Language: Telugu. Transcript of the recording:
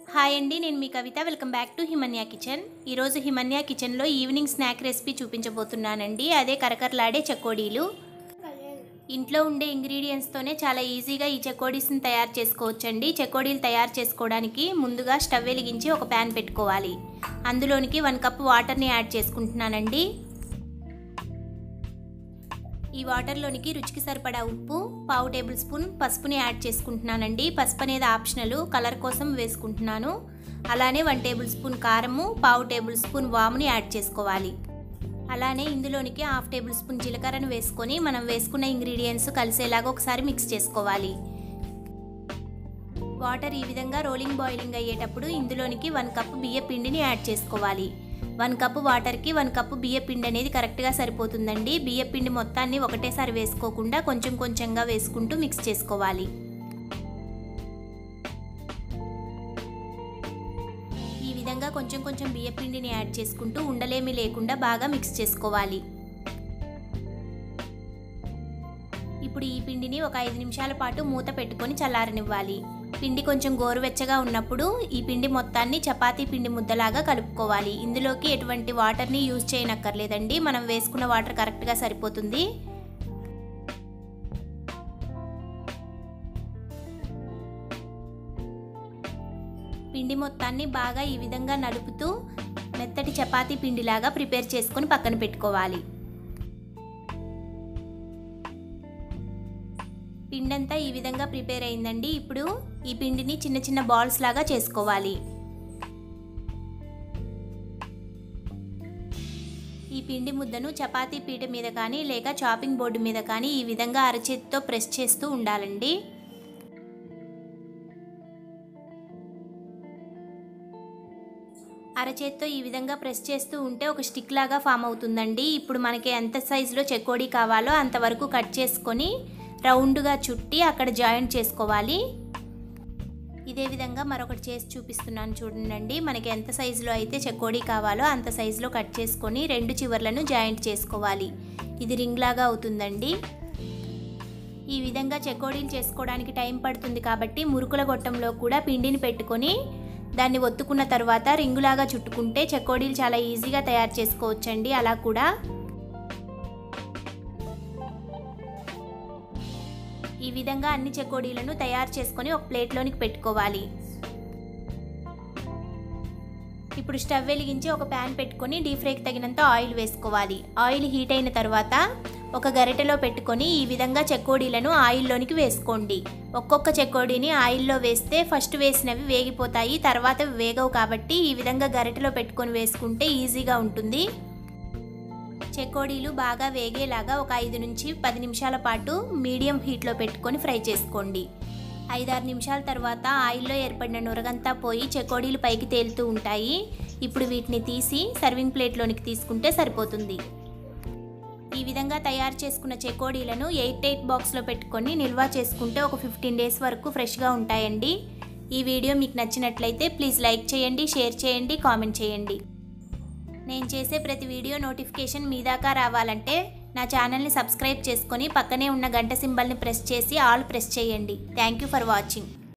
హాయ్ అండి నేను మీ Kavitha welcome back to Himanya kitchen ఈరోజు హిమన్యా కిచెన్లో ఈవినింగ్ స్నాక్ రెసిపీ చూపించబోతున్నానండి అదే కరకరలాడే చకోడీలు ఇంట్లో ఉండే ఇంగ్రీడియంట్స్తోనే చాలా ఈజీగా ఈ చకోడీస్ని తయారు చేసుకోవచ్చండి చకోడీలు తయారు చేసుకోవడానికి ముందుగా స్టవ్ వెలిగించి ఒక ప్యాన్ పెట్టుకోవాలి అందులోనికి వన్ కప్ వాటర్ని యాడ్ చేసుకుంటున్నానండి ఈ వాటర్లోనికి రుచికి సరిపడా ఉప్పు పావు టేబుల్ స్పూన్ పసుపుని యాడ్ చేసుకుంటున్నానండి పసుపు అనేది ఆప్షనల్ కలర్ కోసం వేసుకుంటున్నాను అలానే వన్ టేబుల్ స్పూన్ కారము పావు టేబుల్ స్పూన్ వాముని యాడ్ చేసుకోవాలి అలానే ఇందులోనికి హాఫ్ టేబుల్ స్పూన్ జీలకర్రను వేసుకొని మనం వేసుకున్న ఇంగ్రీడియంట్స్ కలిసేలాగా ఒకసారి మిక్స్ చేసుకోవాలి వాటర్ ఈ విధంగా రోలింగ్ బాయిలింగ్ అయ్యేటప్పుడు ఇందులోనికి వన్ కప్ బియ్య పిండిని యాడ్ చేసుకోవాలి వన్ కప్పు వాటర్కి వన్ కప్పు బియ్య పిండి అనేది కరెక్ట్గా సరిపోతుందండి బియ్య పిండి మొత్తాన్ని ఒకటేసారి వేసుకోకుండా కొంచెం కొంచెంగా వేసుకుంటూ మిక్స్ చేసుకోవాలి ఈ విధంగా కొంచెం కొంచెం బియ్య పిండిని యాడ్ చేసుకుంటూ ఉండలేమి లేకుండా బాగా మిక్స్ చేసుకోవాలి ఇప్పుడు ఈ పిండిని ఒక ఐదు నిమిషాల పాటు మూత పెట్టుకొని చల్లారనివ్వాలి పిండి కొంచెం గోరువెచ్చగా ఉన్నప్పుడు ఈ పిండి మొత్తాన్ని చపాతీ పిండి ముద్దలాగా కలుపుకోవాలి ఇందులోకి ఎటువంటి వాటర్ని యూజ్ చేయనక్కర్లేదండి మనం వేసుకున్న వాటర్ కరెక్ట్గా సరిపోతుంది పిండి మొత్తాన్ని బాగా ఈ విధంగా నలుపుతూ మెత్తటి చపాతీ పిండిలాగా ప్రిపేర్ చేసుకొని పక్కన పెట్టుకోవాలి పిండంతా ఈ విధంగా ప్రిపేర్ అయిందండి ఇప్పుడు ఈ పిండిని చిన్న చిన్న బాల్స్ లాగా చేసుకోవాలి ఈ పిండి ముద్దను చపాతీ పీట మీద కానీ లేక చాపింగ్ బోర్డు మీద కానీ ఈ విధంగా అరచేతితో ప్రెస్ చేస్తూ ఉండాలండి అరచేత్తో ఈ విధంగా ప్రెస్ చేస్తూ ఉంటే ఒక స్టిక్ లాగా ఫామ్ అవుతుందండి ఇప్పుడు మనకి ఎంత సైజులో చెకోడీ కావాలో అంతవరకు కట్ చేసుకొని రౌండ్గా చుట్టి అక్కడ జాయింట్ చేసుకోవాలి ఇదే విధంగా మరొకటి చేసి చూపిస్తున్నాను చూడండి మనకి ఎంత సైజులో అయితే చెకోడీ కావాలో అంత సైజులో కట్ చేసుకొని రెండు చివర్లను జాయింట్ చేసుకోవాలి ఇది రింగ్ లాగా అవుతుందండి ఈ విధంగా చెకోడీలు చేసుకోవడానికి టైం పడుతుంది కాబట్టి మురుకుల గొట్టంలో కూడా పిండిని పెట్టుకొని దాన్ని ఒత్తుకున్న తర్వాత రింగులాగా చుట్టుకుంటే చెకోడీలు చాలా ఈజీగా తయారు చేసుకోవచ్చండి అలా కూడా ఈ విధంగా అన్ని చెకోడీలను తయారు చేసుకొని ఒక ప్లేట్లోనికి పెట్టుకోవాలి ఇప్పుడు స్టవ్ వెలిగించి ఒక ప్యాన్ పెట్టుకొని డీప్ ఫ్రైకి తగినంత ఆయిల్ వేసుకోవాలి ఆయిల్ హీట్ అయిన తర్వాత ఒక గరిటెలో పెట్టుకొని ఈ విధంగా చెకోడీలను ఆయిల్లోనికి వేసుకోండి ఒక్కొక్క చెకోడీని ఆయిల్లో వేస్తే ఫస్ట్ వేసినవి వేగిపోతాయి తర్వాత వేగవు కాబట్టి ఈ విధంగా గరిటెలో పెట్టుకొని వేసుకుంటే ఈజీగా ఉంటుంది చెకోడీలు బాగా వేగేలాగా ఒక ఐదు నుంచి పది నిమిషాల పాటు మీడియం హీట్లో పెట్టుకొని ఫ్రై చేసుకోండి ఐదారు నిమిషాల తర్వాత ఆయిల్లో ఏర్పడిన నురగంతా పోయి చెకోడీలు పైకి తేలుతూ ఉంటాయి ఇప్పుడు వీటిని తీసి సర్వింగ్ ప్లేట్లోనికి తీసుకుంటే సరిపోతుంది ఈ విధంగా తయారు చేసుకున్న చెకోడీలను ఎయిట్ ఎయిట్ బాక్స్లో పెట్టుకొని నిల్వ చేసుకుంటే ఒక ఫిఫ్టీన్ డేస్ వరకు ఫ్రెష్గా ఉంటాయండి ఈ వీడియో మీకు నచ్చినట్లయితే ప్లీజ్ లైక్ చేయండి షేర్ చేయండి కామెంట్ చేయండి నేను చేసే ప్రతి వీడియో నోటిఫికేషన్ మీ దాకా రావాలంటే నా ఛానల్ని సబ్స్క్రైబ్ చేసుకొని పక్కనే ఉన్న గంట సింబల్ని ప్రెస్ చేసి ఆల్ ప్రెస్ చేయండి థ్యాంక్ యూ ఫర్ వాచింగ్